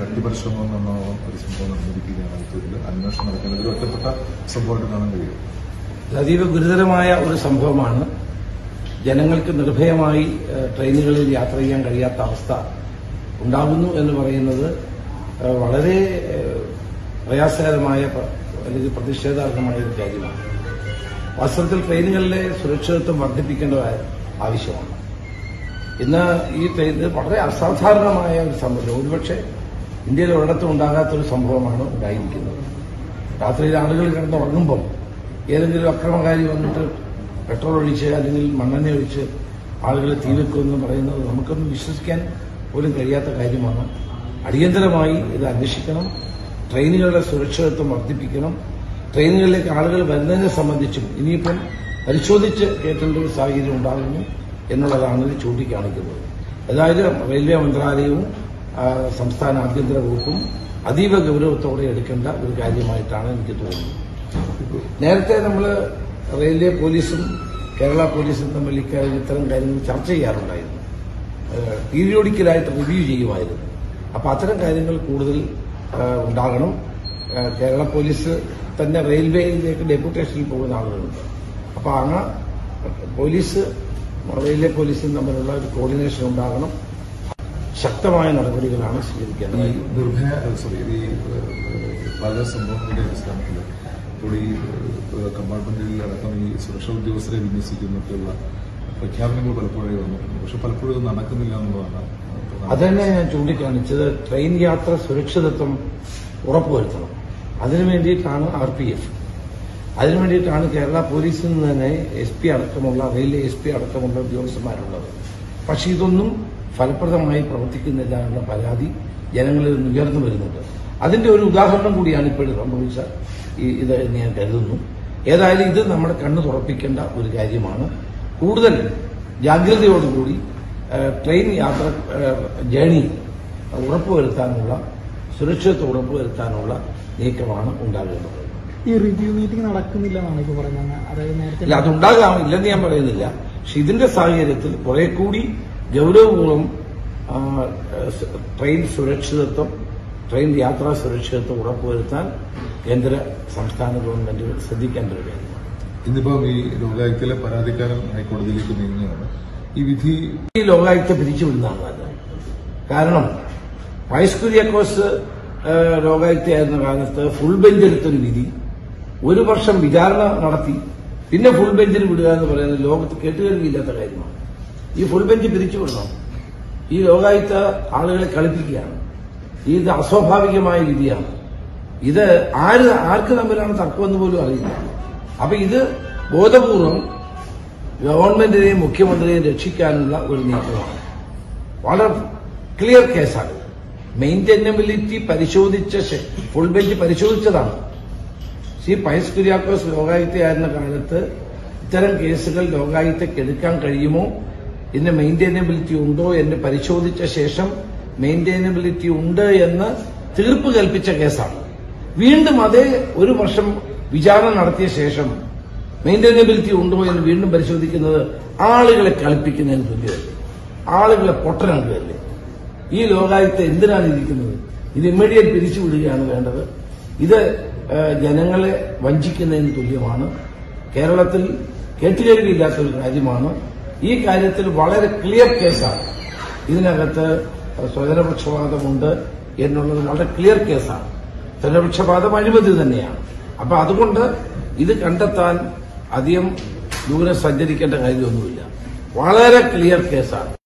രക്തപരിശ്രമം എന്നോണം ഒരു സംഭവം നടന്നിരിക്കുകയാണ് ആലത്തൂരിൽ അന്വേഷണം നടക്കുന്നത് ഒരു ഒറ്റപ്പെട്ട സംഭവമായിട്ട് കാണാൻ കഴിയും ഇത് അതീവ ഗുരുതരമായ ഒരു സംഭവമാണ് ജനങ്ങൾക്ക് നിർഭയമായി ഏഹ്, ട്രെയിനുകളിൽ യാത്ര ചെയ്യാൻ കഴിയാത്ത അവസ്ഥ ഉണ്ടാകുന്നു എന്ന് പറയുന്നത് ഏഹ്, വളരെ ഏഹ്, പ്രയാസകരമായ പ്ര- അല്ലെങ്കിൽ പ്രതിഷേധാർഹമായ ഒരു കാര്യമാണ് വാസ്തവത്തിൽ ട്രെയിനുകളിലെ സുരക്ഷിതത്വം വർദ്ധിപ്പിക്കേണ്ട ആവശ്യമാണ് ഇന്ന് ഈ ട്രെയിനിൽ വളരെ അസാധാരണമായ ഒരു സംഭവം ഒരുപക്ഷെ ഇന്ത്യയിൽ ഒരിടത്തും ഉണ്ടാകാത്തൊരു സംഭവമാണ് ഉണ്ടായിരിക്കുന്നത് രാത്രിയിൽ ആളുകൾ കിടന്നുറങ്ങുമ്പം ഏതെങ്കിലും അക്രമകാരി വന്നിട്ട് പെട്രോൾ ഒഴിച്ച് അല്ലെങ്കിൽ മണ്ണെണ്ണ ഒഴിച്ച് ആളുകളെ തീവെക്കുമെന്ന് പറയുന്നത് നമുക്കൊന്നും വിശ്വസിക്കാൻ പോലും കഴിയാത്ത കാര്യമാണ് അടിയന്തരമായി ഇത് അന്വേഷിക്കണം ട്രെയിനുകളുടെ സുരക്ഷിതത്വം വർദ്ധിപ്പിക്കണം ട്രെയിനുകളിലേക്ക് ആളുകൾ വരുന്നതിനെ സംബന്ധിച്ചും ഇനിയിപ്പം പരിശോധിച്ച് കേട്ടേണ്ട ഒരു സാഹചര്യം ഉണ്ടാകുന്നു എന്നുള്ളതാണ് ഇത് ചൂണ്ടിക്കാണിക്കുന്നത് അതായത് റെയിൽവേ മന്ത്രാലയവും ആ, സംസ്ഥാന ആഭ്യന്തര വകുപ്പും അതീവ ഗൗരവത്തോടെ എടുക്കേണ്ട ഒരു കാര്യമായിട്ടാണ് എനിക്ക് തോന്നുന്നത് നേരത്തെ നമ്മൾ റെയിൽവേ പോലീസും കേരള പോലീസും തമ്മിൽ ഇക്കാര്യം ഇത്തരം കാര്യങ്ങൾ ചർച്ച ചെയ്യാറുണ്ടായിരുന്നു പീരിയോഡിക്കലായിട്ട് റിവ്യൂ ചെയ്യുമായിരുന്നു അപ്പോൾ അത്തരം കാര്യങ്ങൾ കൂടുതൽ ആ, ഉണ്ടാകണം ആ, കേരള പോലീസ് തന്നെ റെയിൽവേയിലേക്ക് ഡെപ്യൂട്ടേഷനിൽ പോകുന്ന ആളുകളുണ്ട് അപ്പോൾ അങ്ങ് പോലീസ് റെയിൽവേ പോലീസും തമ്മിലുള്ള ഒരു കോർഡിനേഷൻ ഉണ്ടാകണം ശക്തമായ നടപടികളാണ് ഈ സ്വീകരിക്കേണ്ടത് നിർഭയ സോറി ഈ ഏഹ്, പല സംഭവങ്ങളുടെ അടിസ്ഥാനത്തിൽ ഇപ്പോൾ ഈ ഏഹ്, കമ്പാർട്ട്മെന്റിൽ അടക്കം ഈ സുരക്ഷാ ഉദ്യോഗസ്ഥരെ വിന്യസിക്കുന്നൊക്കെയുള്ള പ്രഖ്യാപനങ്ങൾ പലപ്പോഴേ വന്നിട്ടുണ്ട് പക്ഷെ പലപ്പോഴും ഇത് നടക്കുന്നില്ല എന്നുള്ളതാണ് അത് തന്നെ ഞാൻ ചൂണ്ടിക്കാണിച്ചത് ട്രെയിൻ യാത്ര സുരക്ഷിതത്വം ഉറപ്പുവരുത്തണം അതിനു വേണ്ടിയിട്ടാണ് ആർ പി എഫ് അതിനു വേണ്ടിയിട്ടാണ് കേരള പോലീസിൽ നിന്ന് തന്നെ എസ് പി അടക്കമുള്ള റെയിൽവേ എസ് പി അടക്കമുള്ള ഉദ്യോഗസ്ഥന്മാരുള്ളത് പക്ഷെ ഇതൊന്നും ഫലപ്രദമായി പ്രവർത്തിക്കുന്നില്ല എന്ന പരാതി ജനങ്ങളിൽ നിന്ന് ഉയർന്നു വരുന്നുണ്ട് അതിന്റെ ഒരു ഉദാഹരണം കൂടിയാണ് ഇപ്പോഴും സംഭവിച്ച ഈ ഇത് എന്ന് ഞാൻ കരുതുന്നു ഏതായാലും ഇത് നമ്മുടെ കണ്ണ് തുറപ്പിക്കേണ്ട ഒരു കാര്യമാണ് കൂടുതൽ ജാഗ്രതയോടുകൂടി ഏഹ്, ട്രെയിൻ യാത്ര ഏഹ്, ജേണി ഉറപ്പുവരുത്താനുള്ള സുരക്ഷിതത്വം ഉറപ്പുവരുത്താനുള്ള നീക്കമാണ് ഉണ്ടാകേണ്ടത് ഈ റിവ്യൂ മീറ്റിംഗ് നടക്കുന്നില്ല എന്നാണ് ഇപ്പൊ പറയുന്നത് അതായത് നേരത്തെ ഇല്ല അതുണ്ടാകാം ഇല്ലെന്ന് ഞാൻ പറയുന്നില്ല പക്ഷെ ഇതിന്റെ സാഹചര്യത്തിൽ കുറെ കൂടി ഗൗരവപൂർവ്വം ആ, സ് ട്രെയിൻ സുരക്ഷിതത്വം ട്രെയിൻ യാത്രാ സുരക്ഷിതത്വം ഉറപ്പുവരുത്താൻ കേന്ദ്ര സംസ്ഥാന ഗവൺമെന്റുകൾ ശ്രദ്ധിക്കേണ്ട ഒരു കാര്യമാണ് ഇന്നിപ്പം ഈ ലോകായുക്തയിലെ പരാതിക്കാരൻ ഹൈക്കോടതിയിലേക്ക് നീങ്ങുകയാണ് ഈ വിധി ഈ ലോകായുക്ത പിരിച്ചുവിടുന്നതാണ് നല്ലത് കാരണം വൈസ് കുര്യാക്കോസ് ഏഹ്, ലോകായുക്തയായിരുന്ന കാലത്ത് ഫുൾ ബെഞ്ച് എടുത്തൊരു വിധി ഒരു വർഷം വിചാരണ നടത്തി പിന്നെ ഫുൾ ബെഞ്ചിന് വിടുക എന്ന് പറയുന്നത് ലോകത്ത് കേട്ടുകേൾവിയില്ലാത്ത കാര്യമാണ് ഈ ഫുൾ ബെഞ്ച് പിരിച്ചുവിടണം ഈ ലോകായുക്ത ആളുകളെ കളിപ്പിക്കുകയാണ് ഇത് അസ്വാഭാവികമായ വിധിയാണ് ഇത് ആര് ആർക്ക് തമ്മിലാണ് തർക്കമെന്ന് പോലും അറിയില്ല അപ്പൊ ഇത് ബോധപൂർവം ഗവൺമെന്റിനെയും മുഖ്യമന്ത്രിയെയും രക്ഷിക്കാനുള്ള ഒരു നീക്കമാണ് വളരെ ക്ലിയർ കേസാണ് മെയിൻറ്റനബിലിറ്റി പരിശോധിച്ച ശേ- ഫുൾ ബെഞ്ച് പരിശോധിച്ചതാണ് ശ്രീ പയസ് കുര്യാക്കോസ് ലോകായുക്തയായിരുന്ന കാലത്ത് ഇത്തരം കേസുകൾ ലോകായുക്തയ്ക്ക് എടുക്കാൻ കഴിയുമോ ഇതിന് മെയിൻറ്റനബിലിറ്റി ഉണ്ടോ എന്ന് പരിശോധിച്ച ശേഷം മെയിൻറ്റനബിലിറ്റി ഉണ്ട് എന്ന് തീർപ്പ് കൽപ്പിച്ച കേസാണ് വീണ്ടും അതേ ഒരു വർഷം വിചാരണ നടത്തിയ ശേഷം മെയിൻറ്റനബിലിറ്റി ഉണ്ടോ എന്ന് വീണ്ടും പരിശോധിക്കുന്നത് ആളുകളെ കളിപ്പിക്കുന്നതിന് തുല്യമല്ലേ ആളുകളെ പൊട്ടനാക്കുകയല്ലേ ഈ ലോകായുക്ത എന്തിനാണ് ഇരിക്കുന്നത് ഇത് ഇമ്മീഡിയറ്റ് പിരിച്ചുവിടുകയാണ് വേണ്ടത് ഇത് ഏഹ്, ജനങ്ങളെ വഞ്ചിക്കുന്നതിന് തുല്യമാണ് കേരളത്തിൽ കേട്ടുകേൾവിയില്ലാത്ത ഒരു കാര്യമാണ് ഈ കാര്യത്തിൽ വളരെ ക്ലിയർ കേസാണ് ഇതിനകത്ത് സ്വജനപക്ഷപാതമുണ്ട് എന്നുള്ളത് വളരെ ക്ലിയർ കേസാണ് സ്വജനപക്ഷപാതം അഴിമതി തന്നെയാണ് അപ്പൊ അതുകൊണ്ട് ഇത് കണ്ടെത്താൻ അധികം ദൂരം സഞ്ചരിക്കേണ്ട കാര്യമൊന്നുമില്ല വളരെ ക്ലിയർ കേസാണ്